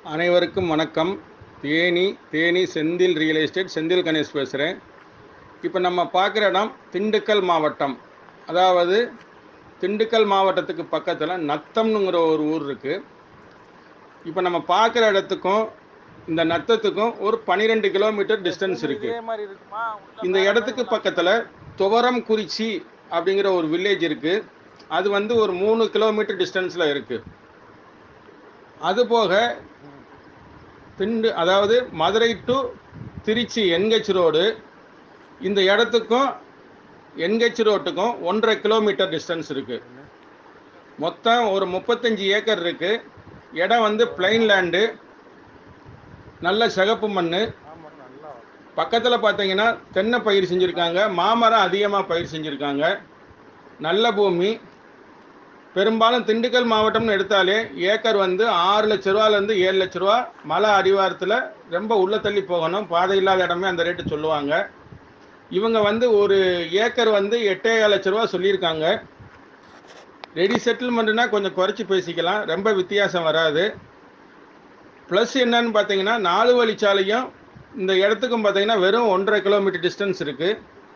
அனைவருக்கும் வணக்கம் Theni Theni Senthil real estate Senthil Ganesh பேசுகிறேன் இப்போ நம்ம பார்க்குற இடம் திண்டுக்கல் மாவட்டம் அதாவது திண்டுக்கல் மாவட்டத்துக்கு பக்கத்தில் நத்தம்னுங்கிற ஒரு ஊர் இருக்குது இப்போ நம்ம பார்க்குற இடத்துக்கும் இந்த நத்தத்துக்கும் ஒரு பன்னிரெண்டு கிலோமீட்டர் டிஸ்டன்ஸ் இருக்குது இதே மாதிரி இருக்குமா உள்ள இந்த மேல இடத்துக்கு மேல பக்கத்தில் துவரம் குறிச்சி அப்படிங்கிற ஒரு வில்லேஜ் இருக்குது அது வந்து ஒரு மூணு கிலோமீட்டர் டிஸ்டன்ஸில் இருக்குது அது போக திண்டு அதாவது Madurai to Trichy NH road இந்த இடத்துக்கும் என்ஹெச் ரோட்டுக்கும் ஒன்றரை கிலோமீட்டர் டிஸ்டன்ஸ் இருக்குது மொத்தம் ஒரு முப்பத்தஞ்சு ஏக்கர் இருக்குது இடம் வந்து பிளைன் லேண்டு நல்ல சிகப்பு மண் ஆமா, நல்லா வரும். பக்கத்தில் பார்த்தீங்கன்னா தென்னை பயிர் செஞ்சுருக்காங்க மாமரம் அதிகமாக பயிர் செஞ்சுருக்காங்க நல்ல பூமி பெரும்பாலும் திண்டுக்கல் மாவட்டம்னு எடுத்தாலே ஏக்கர் வந்து ஆறு லட்ச ரூபாலேருந்து ஏழு லட்ச ரூபா மலை அடிவாரத்தில் ரொம்ப உள்ள தள்ளி போகணும் பாதை இல்லாத இடமே அந்த ரேட்டு சொல்லுவாங்க இவங்க வந்து ஒரு ஏக்கர் வந்து எட்டே லட்ச ரூபா சொல்லியிருக்காங்க ரெடி செட்டில்மெண்ட்னா கொஞ்சம் குறைச்சி பேசிக்கலாம் ரொம்ப வித்தியாசம் வராது ப்ளஸ் என்னன்னு பார்த்தீங்கன்னா நாலு வழிச்சாலையும் இந்த இடத்துக்கும் பார்த்தீங்கன்னா வெறும் ஒன்றரை கிலோமீட்டர் டிஸ்டன்ஸ் இருக்குது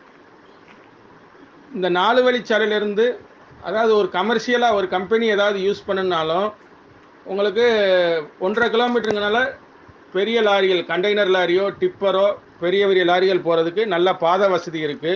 இந்த நாலு வழிச்சாலையிலேருந்து அதாவது ஒரு கமர்ஷியலாக ஒரு கம்பெனி ஏதாவது யூஸ் பண்ணுனாலும் உங்களுக்கு ஒன்றரை கிலோமீட்டருங்கனால பெரிய லாரிகள் கண்டெய்னர் லாரியோ டிப்பரோ பெரிய பெரிய லாரிகள் போகிறதுக்கு நல்ல பாதை வசதி இருக்குது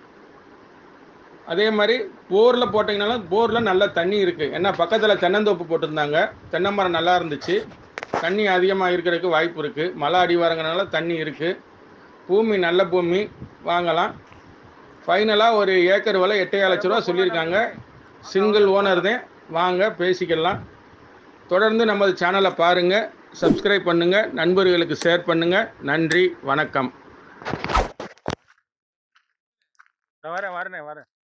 அதே மாதிரி போரில் போட்டிங்கனாலும் போரில் நல்ல தண்ணி இருக்குது ஏன்னா பக்கத்தில் தென்னந்தோப்பு போட்டிருந்தாங்க தென்னை மரம் நல்லா இருந்துச்சு தண்ணி அதிகமாக இருக்கிறதுக்கு வாய்ப்பு இருக்குது மலை அடிவாரங்கனால தண்ணி இருக்குது பூமி நல்ல பூமி வாங்கலாம் ஃபைனலாக ஒரு ஏக்கர் விலை எட்டே லட்ச ரூபா சொல்லியிருக்காங்க சிங்கிள் ஓனர் தான் வாங்க பேசிக்கலாம் தொடர்ந்து நமது சேனலை பாருங்கள் சப்ஸ்கிரைப் பண்ணுங்கள் நண்பர்களுக்கு ஷேர் பண்ணுங்கள் நன்றி வணக்கம் இதோ வரேன் வரேனே வரேன்